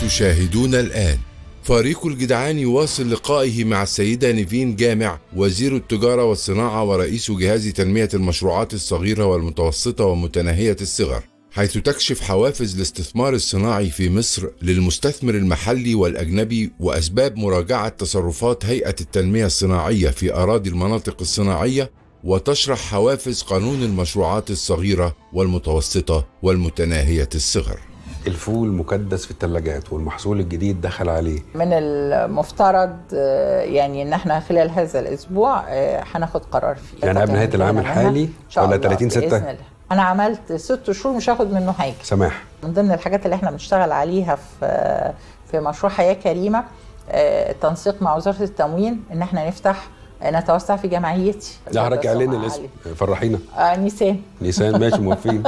تشاهدون الآن فريق الجدعان يواصل لقائه مع السيدة نيفين جامع وزير التجارة والصناعة ورئيس جهاز تنمية المشروعات الصغيرة والمتوسطة ومتناهية الصغر حيث تكشف حوافز الاستثمار الصناعي في مصر للمستثمر المحلي والأجنبي وأسباب مراجعة تصرفات هيئة التنمية الصناعية في أراضي المناطق الصناعية وتشرح حوافز قانون المشروعات الصغيرة والمتوسطة والمتناهية الصغر الفول مكدس في الثلاجات والمحصول الجديد دخل عليه من المفترض آه، يعني ان احنا خلال هذا الاسبوع آه، هناخد قرار فيه يعني قبل نهايه العام الحالي إن شاء ولا الله 30 بإذن 6 الله. انا عملت ست شهور مش هاخد منه حاجه سماح من ضمن الحاجات اللي احنا بنشتغل عليها في في مشروع حياه كريمه آه، التنسيق مع وزاره التموين ان احنا نفتح آه، نتوسع في جمعيتي لا حضرتك اعلن السمعة الاسم عالية. فرحينا آه نيسان نيسان ماشي موافقين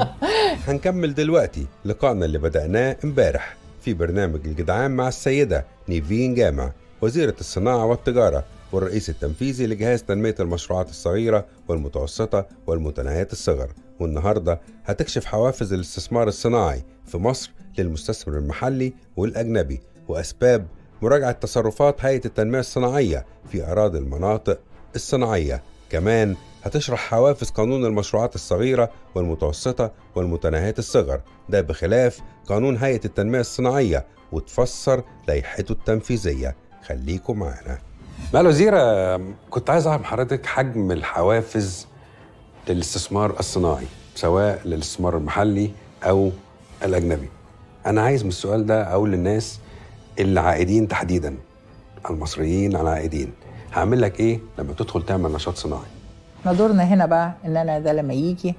هنكمل دلوقتي لقائنا اللي بدأناه امبارح في برنامج الجدعان مع السيدة نيفين جامع وزيرة الصناعة والتجارة والرئيس التنفيذي لجهاز تنمية المشروعات الصغيرة والمتوسطة والمتناهية الصغر والنهاردة هتكشف حوافز الاستثمار الصناعي في مصر للمستثمر المحلي والأجنبي وأسباب مراجعة تصرفات هيئة التنمية الصناعية في أراضي المناطق الصناعية كمان هتشرح حوافز قانون المشروعات الصغيرة والمتوسطة والمتناهية الصغر ده بخلاف قانون هيئة التنمية الصناعية وتفسر لائحته التنفيذية خليكم معنا معالي وزيرة كنت عايز أعرف من حضرتك حجم الحوافز للاستثمار الصناعي سواء للاستثمار المحلي أو الأجنبي أنا عايز من السؤال ده أقول للناس اللي عائدين تحديدا المصريين العائدين هعمل لك إيه لما تدخل تعمل نشاط صناعي احنا دورنا هنا بقى ان انا ده لما يجي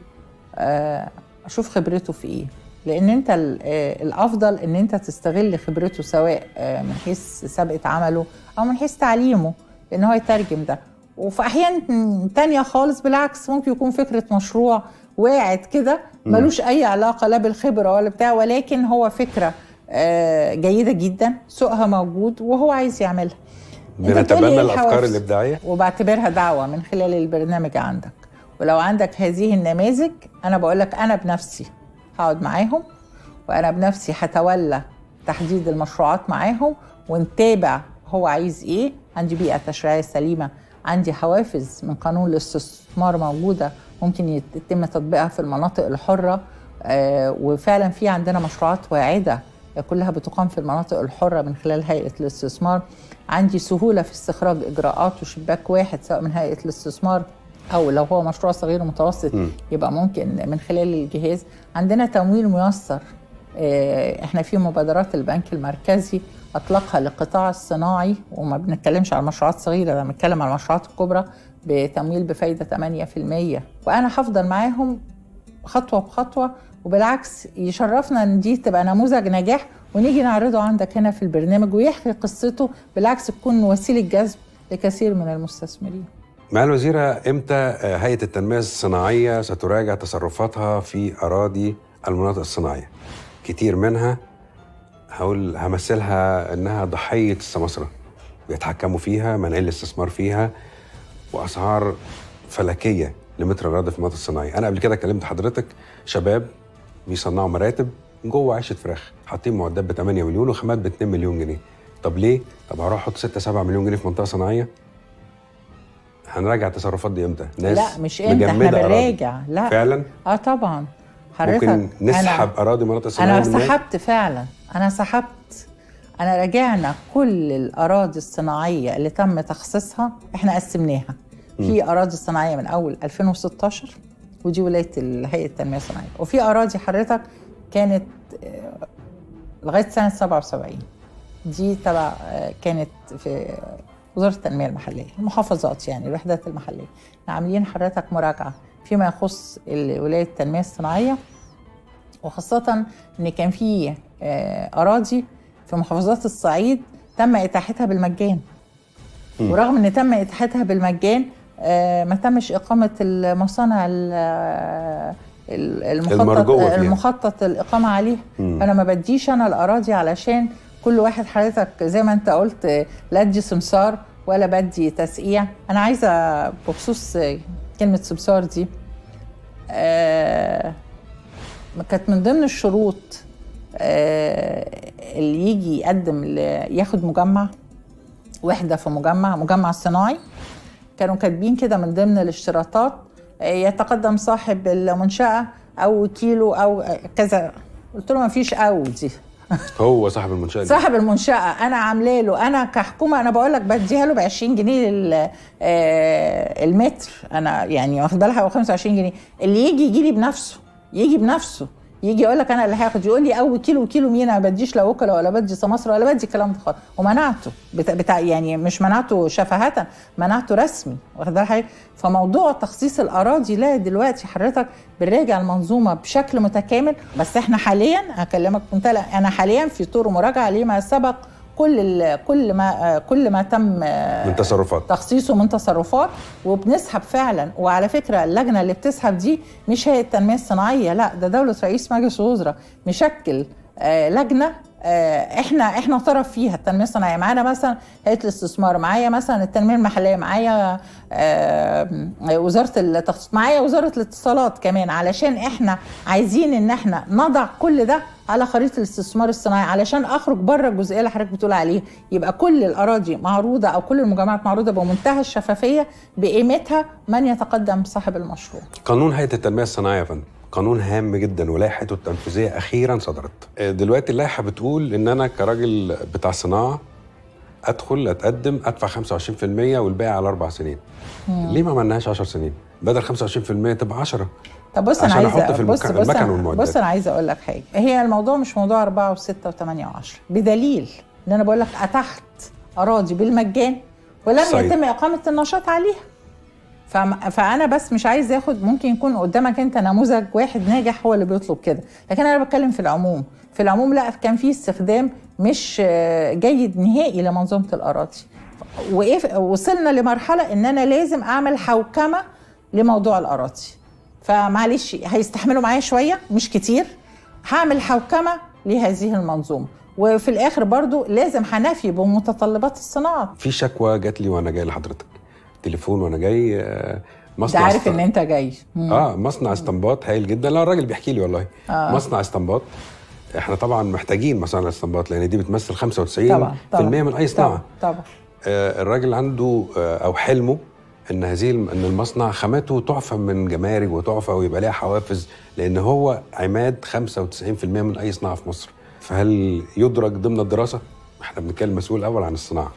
آه، اشوف خبرته في ايه لان انت ال- آه، الافضل ان انت تستغل خبرته سواء آه، من حيث سابقه عمله او من حيث تعليمه ان هو يترجم ده وفي احيان تانية خالص بالعكس ممكن يكون فكره مشروع واعد كده ملوش اي علاقه لا بالخبره ولا بتاع ولكن هو فكره آه، جيده جدا سوقها موجود وهو عايز يعملها أنت بتقولي بنتبنى إيه الأفكار الحوافز؟ الإبداعية وبعتبرها دعوة من خلال البرنامج عندك ولو عندك هذه النماذج أنا بقول لك أنا بنفسي هقعد معاهم وأنا بنفسي هتولى تحديد المشروعات معاهم ونتابع هو عايز إيه عندي بيئة تشريعية سليمة عندي حوافز من قانون الاستثمار موجودة ممكن يتم تطبيقها في المناطق الحرة آه، وفعلا في عندنا مشروعات واعدة كلها بتقام في المناطق الحرة من خلال هيئة الاستثمار عندي سهولة في استخراج إجراءات وشباك واحد سواء من هيئة الاستثمار أو لو هو مشروع صغير ومتوسط يبقى ممكن من خلال الجهاز عندنا تمويل ميسر آه، احنا في مبادرات البنك المركزي اطلقها للقطاع الصناعي وما بنتكلمش على المشروعات الصغيره ده بنتكلم على المشروعات الكبرى بتمويل بفايده 8% وانا هفضل معاهم خطوه بخطوه وبالعكس يشرفنا ان دي تبقى نموذج نجاح ونيجي نعرضه عندك هنا في البرنامج ويحكي قصته بالعكس تكون وسيله جذب لكثير من المستثمرين معالي الوزيرة إمتى آه، هيئة التنمية الصناعية ستراجع تصرفاتها في أراضي المناطق الصناعية كتير منها هقول همثلها إنها ضحية السماسرة بيتحكموا فيها منع الاستثمار فيها وأسعار فلكية لمتر الأراضي في المناطق الصناعية أنا قبل كده كلمت حضرتك شباب بيصنعوا مراتب جوه عيشة فراخ حاطين معدات ب 8 مليون وخامات ب 2 مليون جنيه طب ليه؟ طب هروح احط 6 7 مليون جنيه في منطقة صناعية هنراجع التصرفات دي امتى؟ ناس لا مش امتى احنا مجمدة أراضي. بنراجع لا فعلا اه طبعا حضرتك ممكن نسحب أنا- اراضي مناطق صناعيه انا منها؟ سحبت فعلا انا سحبت انا راجعنا كل الاراضي الصناعيه اللي تم تخصيصها احنا قسمناها في اراضي صناعيه من اول 2016 ودي ولايه هيئه التنميه الصناعيه وفي اراضي حضرتك كانت آه، لغايه سنه 77 دي تبع آه، كانت في وزاره التنميه المحليه المحافظات يعني الوحدات المحليه احنا عاملين حضرتك مراجعه فيما يخص ال- ولايه التنميه الصناعيه وخاصة إن كان في آه، أراضي في محافظات الصعيد تم إتاحتها بالمجان ورغم إن تم إتاحتها بالمجان آه، ما تمش إقامة المصانع ال- آه، ال- المخطط المرجوة فيها. المخطط الإقامة عليها مم. فأنا ما بديش أنا الأراضي علشان كل واحد حضرتك زي ما أنت قلت آه، لا أدي سمسار ولا بدي تسقيع أنا عايزة بخصوص آه، كلمة سمسار دي آه، كانت من ضمن الشروط آه، اللي يجي يقدم ل- ياخد مجمع وحده في مجمع مجمع صناعي كانوا كاتبين كده من ضمن الاشتراطات آه، يتقدم صاحب المنشاه او وكيله او آه، كذا قلت له ما فيش او دي هو صاحب المنشاه دي. صاحب المنشأة أنا عاملة له أنا كحكومة أنا بقول لك بديها له ب 20 جنيه لل- آه، المتر أنا يعني واخد بالها هو 25 جنيه اللي يجي يجي لي بنفسه يجي بنفسه يجي يقول لك انا اللي هاخد يقول لي او كيلو وكيلو مين انا ما بديش لا وكلاء ولا بدي سماسره ولا بدي الكلام ده خالص ومنعته بتاع, بتاع يعني مش منعته شفهة منعته رسمي واخد بالك فموضوع تخصيص الاراضي لا دلوقتي حضرتك بنراجع المنظومه بشكل متكامل بس احنا حاليا هكلمك بمنتهى انا حاليا في طور مراجعه لما سبق كل ال- كل ما كل ما تم من تصرفات تخصيصه من تصرفات وبنسحب فعلا وعلى فكره اللجنه اللي بتسحب دي مش هي التنميه الصناعيه لا ده دوله رئيس مجلس الوزراء مشكل آه لجنه آه احنا احنا طرف فيها التنميه الصناعيه معانا مثلا هيئه الاستثمار معايا مثلا التنميه المحليه معايا آه وزاره التخصص معايا وزاره الاتصالات كمان علشان احنا عايزين ان احنا نضع كل ده على خريطه الاستثمار الصناعي علشان اخرج بره الجزئيه اللي حضرتك بتقول عليها يبقى كل الاراضي معروضه او كل المجمعات معروضه بمنتهى الشفافيه بقيمتها من يتقدم صاحب المشروع قانون هيئه التنميه الصناعيه يا فندم قانون هام جدا ولائحته التنفيذيه اخيرا صدرت آه، دلوقتي اللائحه بتقول ان انا كراجل بتاع صناعه ادخل اتقدم ادفع 25% والباقي على اربع سنين ليه ما عملناهاش 10 سنين بدل 25% تبقى 10 طب بص انا عشان عايزه أحط في بص المكن- بص المكن أنا- والمعدات. بص انا عايزه اقول لك حاجه هي الموضوع مش موضوع 4 و6 و8 و10 بدليل ان انا بقول لك اتحت اراضي بالمجان ولم صحيح. يتم اقامه النشاط عليها فم- فانا بس مش عايز اخد ممكن يكون قدامك انت نموذج واحد ناجح هو اللي بيطلب كده لكن انا بتكلم في العموم في العموم لا كان في استخدام مش آه، جيد نهائي لمنظومه الاراضي وايه وصلنا لمرحله ان انا لازم اعمل حوكمه لموضوع الاراضي فمعلش هيستحملوا معايا شويه مش كتير هعمل حوكمه لهذه المنظومه وفي الاخر برضو لازم هنفي بمتطلبات الصناعه في شكوى جات لي وانا جاي لحضرتك تليفون وانا جاي آه، انت مصنع عارف است- ان انت جاي مم. اه مصنع استنباط هايل جدا لا الراجل بيحكي لي والله آه. آه. مصنع استنباط احنا طبعا محتاجين مصانع الاستنباط لان دي بتمثل 95% طبعا طبعا من اي صناعه طبعا, طبعا. آه الراجل عنده آه او حلمه ان هذه الم- ان المصنع خامته تعفى من جمارك وتعفى ويبقى ليها حوافز لان هو عماد 95% من اي صناعه في مصر فهل يدرج ضمن الدراسه؟ احنا بنتكلم مسؤول اول عن الصناعه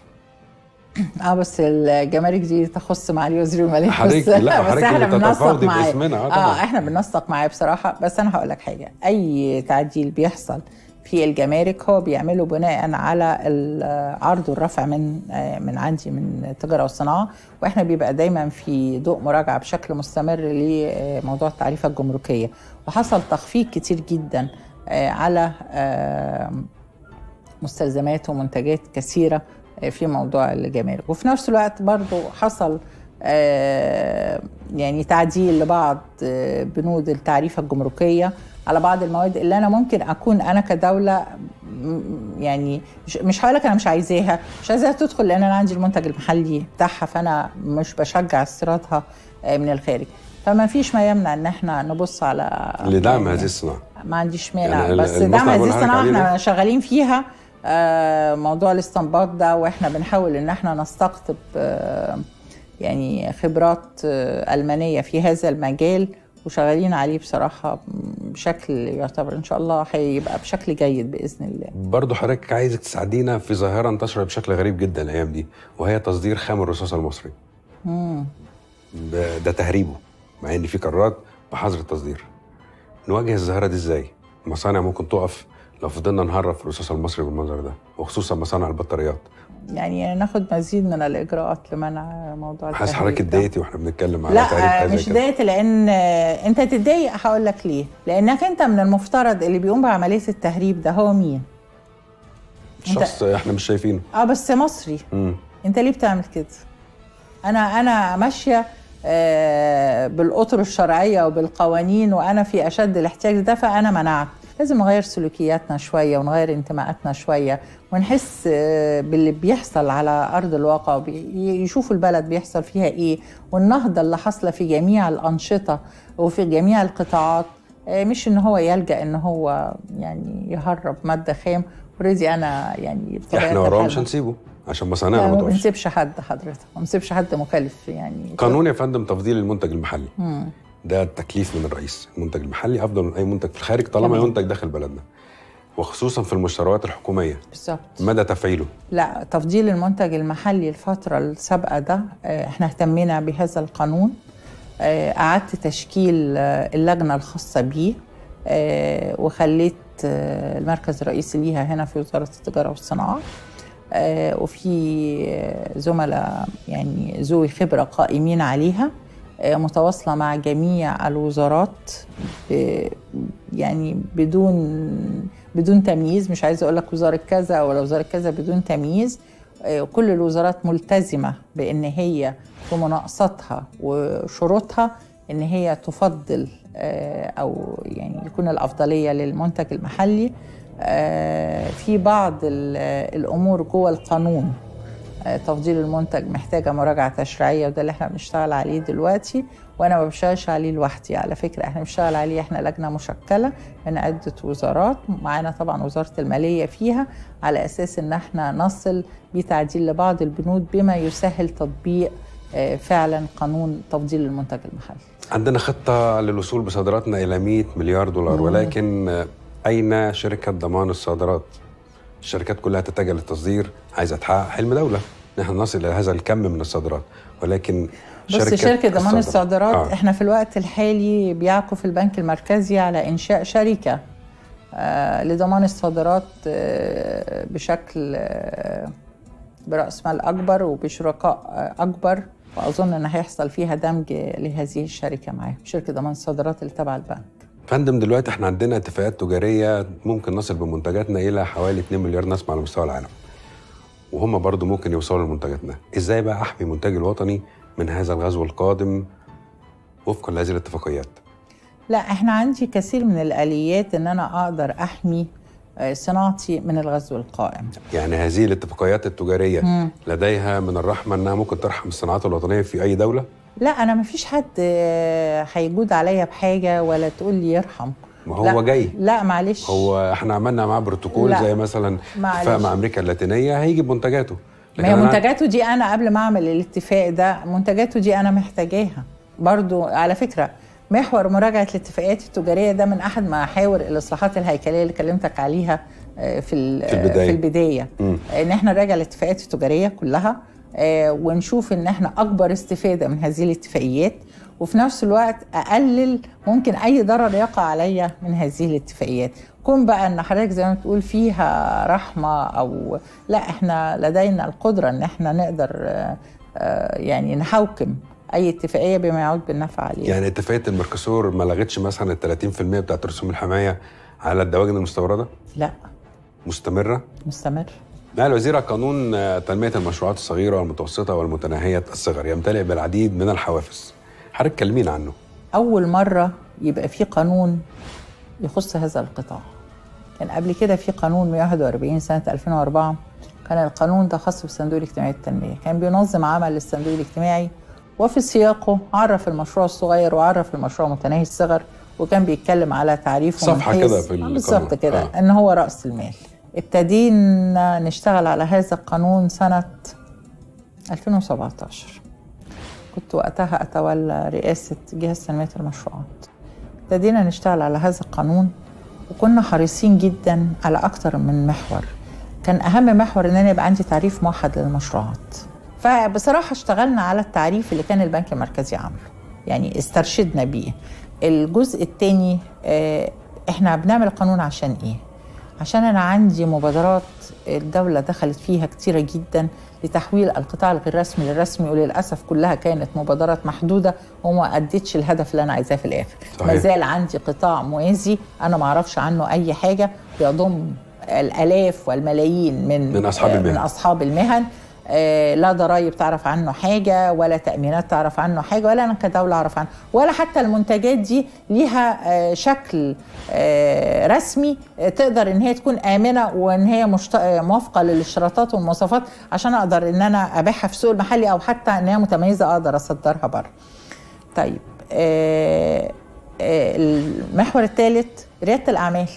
اه بس الجمارك دي تخص معالي وزير الماليه حضرتك- بس لا، بس حضرتك احنا اللي بننسق تتفاوضي معاه باسمنا، آه، اه طبعاً. احنا بننسق معاه بصراحه بس انا هقول لك حاجه اي تعديل بيحصل في الجمارك هو بيعمله بناء على العرض والرفع من آه، من عندي من التجاره والصناعه واحنا بيبقى دايما في ضوء مراجعه بشكل مستمر لموضوع التعريفه الجمركيه وحصل تخفيض كتير جدا آه، على آه، مستلزمات ومنتجات كثيرة في موضوع الجمارك وفي نفس الوقت برضو حصل آه، يعني تعديل لبعض آه، بنود التعريفة الجمركية على بعض المواد اللي أنا ممكن أكون أنا كدولة م- يعني مش- مش هقول لك أنا مش عايزاها مش عايزاها تدخل لأن أنا عندي المنتج المحلي بتاعها فأنا مش بشجع استيرادها آه، من الخارج فما فيش ما يمنع ان احنا نبص على لدعم يعني هذه الصناعه ما عنديش مانع يعني بس المصنع دعم هذه اللي بقول الصناعه لحضرتك عليه احنا ده؟ شغالين فيها آه، موضوع الاستنباط ده واحنا بنحاول ان احنا نستقطب آه، يعني خبرات آه، المانيه في هذا المجال وشغالين عليه بصراحه بشكل يعتبر ان شاء الله هيبقى بشكل جيد باذن الله برضه حضرتك عايزك تساعدينا في ظاهره انتشرت بشكل غريب جدا الايام دي وهي تصدير خام الرصاص المصري مم. ب- ده تهريبه مع ان في قرارات بحظر التصدير نواجه الظاهره دي ازاي المصانع ممكن تقف لو فضلنا نهرب في الرصاص المصري بالمنظر ده وخصوصا مصانع البطاريات يعني ناخد مزيد من الاجراءات لمنع موضوع حاسس التهريب حضرتك ده. اتضايقتي واحنا بنتكلم على لا تهريب حاجه آه، زي مش كده. ضايقت لان آه، انت تتضايق هقول لك ليه لانك انت من المفترض اللي بيقوم بعمليه التهريب ده هو مين شخص احنا مش شايفينه اه بس مصري مم. انت ليه بتعمل كده انا انا ماشيه آه، بالاطر الشرعيه وبالقوانين وانا في اشد الاحتياج ده فانا منعت لازم نغير سلوكياتنا شويه ونغير انتماءاتنا شويه ونحس آه، باللي بيحصل على ارض الواقع ويشوفوا البلد بيحصل فيها ايه والنهضه اللي حاصله في جميع الانشطه وفي جميع القطاعات آه، مش ان هو يلجا ان هو يعني يهرب ماده خام اوريدي انا يعني بطبيعة احنا وراه مش الحال هنسيبه عشان لا مصانعنا ما ما تقفش بنسيبش حد حضرتك ما بنسيبش حد مكلف يعني قانون يا فندم تفضيل المنتج المحلي مم. ده التكليف من الرئيس المنتج المحلي افضل من اي منتج في الخارج طالما تمام. ينتج داخل بلدنا وخصوصا في المشتريات الحكوميه بالظبط مدى تفعيله لا تفضيل المنتج المحلي الفترة السابقة ده آه، احنا اهتمينا بهذا القانون آه، أعدت تشكيل آه، اللجنة الخاصة بيه آه، وخليت آه، المركز الرئيسي ليها هنا في وزارة التجارة والصناعة آه، وفي آه، زملاء يعني ذوي خبرة قائمين عليها آه، متواصلة مع جميع الوزارات ب- يعني بدون بدون تمييز مش عايزة أقول لك وزارة كذا ولا وزارة كذا بدون تمييز آه، كل الوزارات ملتزمة بأن هي في مناقصتها وشروطها أن هي تفضل آه، أو يعني يكون الأفضلية للمنتج المحلي آه، في بعض ال- الأمور جوه القانون آه، تفضيل المنتج محتاجة مراجعة تشريعية وده اللي احنا بنشتغل عليه دلوقتي وانا ما بشتغلش عليه لوحدي على فكرة احنا بنشتغل عليه احنا لجنة مشكلة من عدة وزارات معانا طبعا وزارة المالية فيها على اساس ان احنا نصل بتعديل لبعض البنود بما يسهل تطبيق آه، فعلا قانون تفضيل المنتج المحلي عندنا خطه للوصول بصادراتنا الى 100 مليار دولار ولكن آه، اين شركه ضمان الصادرات الشركات كلها تتجه للتصدير عايزه تحقق حلم دوله ان احنا نصل الى هذا الكم من الصادرات ولكن بص شركة ضمان الصادرات آه. احنا في الوقت الحالي بيعكف البنك المركزي على إنشاء شركة آه لضمان الصادرات آه بشكل آه برأس مال أكبر وبشركاء آه أكبر وأظن إن هيحصل فيها دمج لهذه الشركة معاهم شركة ضمان الصادرات اللي تبع البنك فندم دلوقتي احنا عندنا اتفاقات تجاريه ممكن نصل بمنتجاتنا الى حوالي 2 مليار نسمة على مستوى العالم وهم برضو ممكن يوصلوا لمنتجاتنا ازاي بقى احمي منتجي الوطني من هذا الغزو القادم وفقا لهذه الاتفاقيات لا احنا عندي كثير من الآليات إن أنا أقدر أحمي آه، صناعتي من الغزو القائم يعني هذه الاتفاقيات التجاريه مم. لديها من الرحمه انها ممكن ترحم الصناعات الوطنيه في اي دوله لا أنا مفيش حد آه، هيجود عليا بحاجة ولا تقول لي يرحم ما هو لا. جاي لا معلش هو احنا عملنا معاه بروتوكول لا. زي مثلا معلش. اتفاق مع امريكا اللاتينيه هيجي بمنتجاته ما هي أنا- منتجاته دي انا قبل ما اعمل الاتفاق ده منتجاته دي انا محتاجاها برضو على فكره محور مراجعه الاتفاقات التجاريه ده من احد محاور الاصلاحات الهيكليه اللي كلمتك عليها آه، في ال- في البداية. في البدايه مم. ان احنا نراجع الاتفاقات التجاريه كلها آه، ونشوف ان احنا اكبر استفاده من هذه الاتفاقيات وفي نفس الوقت اقلل ممكن اي ضرر يقع عليا من هذه الاتفاقيات كون بقى ان حضرتك زي ما بتقول فيها رحمه او لا احنا لدينا القدره ان احنا نقدر آه، آه، يعني نحوكم اي اتفاقيه بما يعود بالنفع عليها يعني اتفاقيه الميركوسور ما لغتش مثلا ال 30% بتاعت رسوم الحمايه على الدواجن المستورده لا مستمره مستمر معالي الوزير قانون آه، تنميه المشروعات الصغيره والمتوسطه والمتناهيه الصغر يمتلئ بالعديد من الحوافز حضرتك كلمينا عنه أول مرة يبقى في قانون يخص هذا القطاع كان قبل كده في قانون 141 سنة 2004 كان القانون ده خاص بالصندوق الاجتماعي للتنمية كان بينظم عمل الصندوق الاجتماعي وفي سياقه عرف المشروع الصغير وعرف المشروع متناهي الصغر وكان بيتكلم على تعريفه من صفحة حيث- كده في آه، القانون. بالظبط كده آه. ان هو رأس المال ابتدينا نشتغل على هذا القانون سنة 2017 كنت وقتها أتولى رئاسة جهاز تنمية المشروعات ابتدينا نشتغل على هذا القانون وكنا حريصين جدا على أكتر من محور كان أهم محور إن أنا يبقى عندي تعريف موحد للمشروعات فبصراحة اشتغلنا على التعريف اللي كان البنك المركزي عامله يعني استرشدنا بيه الجزء الثاني احنا بنعمل القانون عشان ايه عشان انا عندي مبادرات الدولة دخلت فيها كتيرة جدا لتحويل القطاع الغير رسمي للرسمي وللأسف كلها كانت مبادرات محدودة وما أدتش الهدف اللي أنا عايزاه في الآخر صحيح. ما زال عندي قطاع موازي أنا ما أعرفش عنه أي حاجة بيضم الآلاف والملايين من من أصحاب المهن. من أصحاب المهن آه، لا ضرائب تعرف عنه حاجة ولا تأمينات تعرف عنه حاجة ولا أنا كدولة أعرف عنه ولا حتى المنتجات دي ليها آه، شكل آه، رسمي آه، تقدر إن هي تكون آمنة وإن هي مشت... آه، موافقة للاشتراطات والمواصفات عشان أقدر إن أنا أبيعها في السوق المحلي أو حتى إن هي متميزة أقدر أصدرها بره طيب آه، آه، المحور الثالث ريادة الأعمال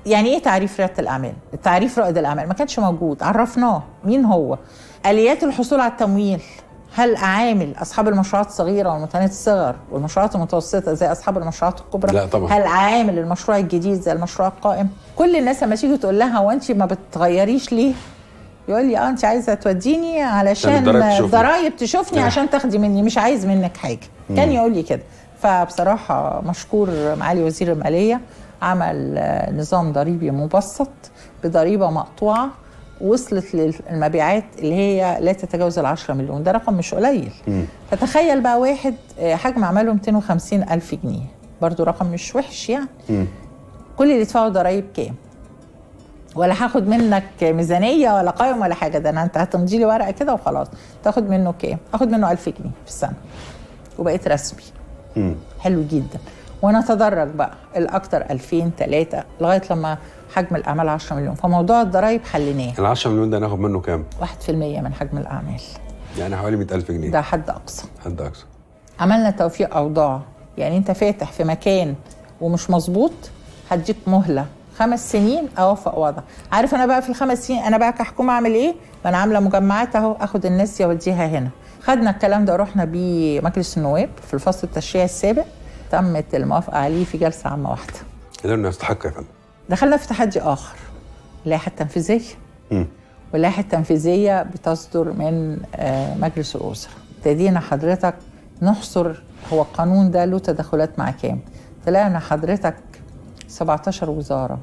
يعني ايه تعريف رياده الاعمال تعريف رائد الاعمال ما كانش موجود عرفناه مين هو اليات الحصول على التمويل هل اعامل اصحاب المشروعات الصغيره والمتناهيه الصغر والمشروعات المتوسطه زي اصحاب المشروعات الكبرى لا طبعا. هل عامل المشروع الجديد زي المشروع القائم كل الناس لما تيجي تقول لها هو انت ما بتغيريش ليه يقول لي اه انت عايزه توديني علشان الضرايب تشوفني. الضرايب تشوفني آه. عشان تاخدي مني مش عايز منك حاجه كان يقول لي كده فبصراحه مشكور معالي وزير الماليه عمل آه، نظام ضريبي مبسط بضريبه مقطوعه وصلت للمبيعات اللي هي لا تتجاوز ال 10 مليون ده رقم مش قليل فتخيل بقى واحد آه، حجم اعماله 250 الف جنيه برضو رقم مش وحش يعني كل اللي يدفعوا ضرايب كام ولا هاخد منك ميزانيه ولا قائم ولا حاجه ده انا انت هتمضي لي ورقه كده وخلاص تاخد منه كام اخد منه 1000 جنيه في السنه وبقيت رسمي حلو جدا ونتدرج بقى الاكثر 2000 3 لغايه لما حجم الاعمال 10 مليون فموضوع الضرايب حليناه ال 10 مليون ده ناخد منه كام؟ 1% من حجم الاعمال يعني حوالي 100000 جنيه ده حد اقصى حد اقصى عملنا توفيق اوضاع يعني انت فاتح في مكان ومش مظبوط هديك مهله خمس سنين اوفق وضع عارف انا بقى في الخمس سنين انا بقى كحكومه اعمل ايه ما انا عامله مجمعات اهو اخد الناس دي اوديها هنا خدنا الكلام ده ورحنا بيه مجلس النواب في الفصل التشريعي السابق تمت الموافقه عليه في جلسه عامه واحده قدرنا نستحق يا فندم دخلنا في تحدي اخر اللائحه التنفيذيه مم. واللائحه التنفيذيه بتصدر من آه، مجلس الاسره ابتدينا حضرتك نحصر هو القانون ده له تدخلات مع كام طلعنا حضرتك 17 وزاره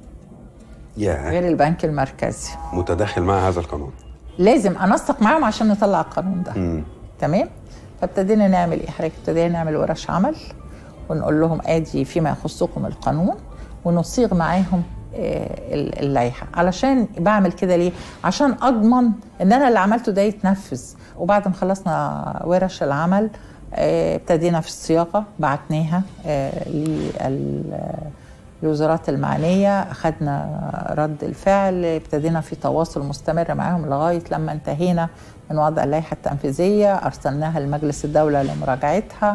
يا غير البنك المركزي متداخل مع هذا القانون لازم انسق معاهم عشان نطلع القانون ده مم. تمام فابتدينا نعمل ايه حضرتك ابتدينا نعمل ورش عمل ونقول لهم ادي فيما يخصكم القانون ونصيغ معاهم آه، ال- اللائحه علشان بعمل كده ليه عشان اضمن ان انا اللي عملته ده يتنفذ وبعد ما خلصنا ورش العمل آه، ابتدينا في الصياغه بعتناها آه، لل- الوزارات المعنية أخذنا رد الفعل ابتدينا في تواصل مستمر معاهم لغاية لما انتهينا من وضع اللائحة التنفيذية أرسلناها لمجلس الدولة لمراجعتها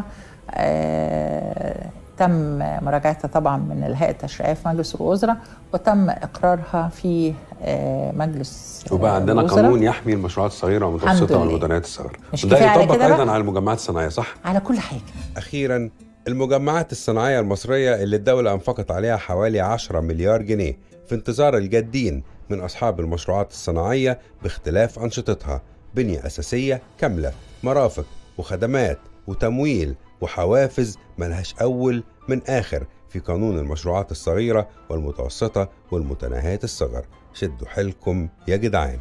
آه، تم مراجعتها طبعا من الهيئة التشريعية في مجلس الوزراء وتم إقرارها في آه، مجلس آه، وبقى عندنا الوزراء قانون يحمي المشروعات الصغيره الحمد والمتوسطه لله. والمتناهيه الصغر مش وده كفاية على يطبق كده بقى؟ ايضا على المجمعات الصناعيه صح؟ على كل حاجة أخيرا المجمعات الصناعية المصرية اللي الدولة أنفقت عليها حوالي 10 مليار جنيه في انتظار الجادين من أصحاب المشروعات الصناعية باختلاف أنشطتها بنية أساسية كاملة مرافق وخدمات وتمويل وحوافز ملهاش أول من آخر في قانون المشروعات الصغيرة والمتوسطة والمتناهية الصغر شدوا حيلكم يا جدعان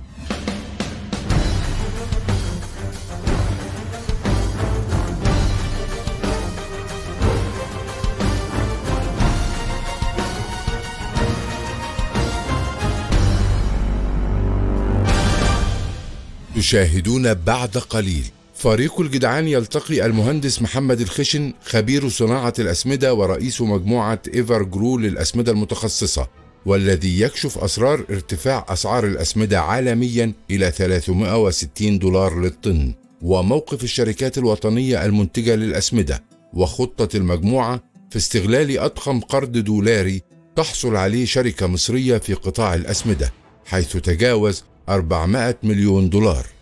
تشاهدون بعد قليل فريق الجدعان يلتقي المهندس محمد الخشن خبير صناعة الأسمدة ورئيس مجموعة إيفر جرو للأسمدة المتخصصة والذي يكشف أسرار ارتفاع أسعار الأسمدة عالميا إلى 360 دولار للطن وموقف الشركات الوطنية المنتجة للأسمدة وخطة المجموعة في استغلال أضخم قرض دولاري تحصل عليه شركة مصرية في قطاع الأسمدة حيث تجاوز 400 مليون دولار